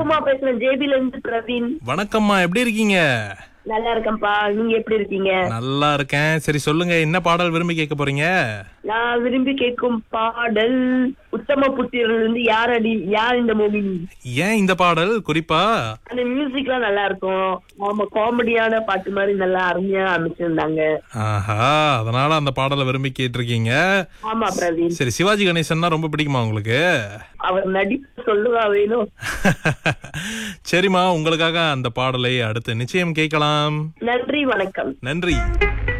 குடும்பமா பேசுறேன் ஜேபில இருந்து பிரவீன் வணக்கம்மா எப்படி இருக்கீங்க நல்லா இருக்கேன்ப்பா நீங்க எப்படி இருக்கீங்க நல்லா இருக்கேன் சரி சொல்லுங்க என்ன பாடல் விரும்பி கேட்க போறீங்க நான் விரும்பி கேட்கும் பாடல் உத்தம புத்திரர்ல இருந்து யார் அடி யார் இந்த மூவி ஏன் இந்த பாடல் குறிப்பா அந்த மியூசிக்லாம் நல்லா இருக்கும் ஆமா காமெடியான பாட்டு மாதிரி நல்லா அருமையா அமைச்சிருந்தாங்க ஆஹா அதனால அந்த பாடலை விரும்பி கேட்டிருக்கீங்க ஆமா பிரவீன் சரி சிவாஜி கணேசன்னா ரொம்ப பிடிக்குமா உங்களுக்கு அவர் நடிப்பு சொல்லுவா வேணும் சரிம்மா உங்களுக்காக அந்த பாடலை அடுத்து நிச்சயம் கேட்கலாம் நன்றி வணக்கம் நன்றி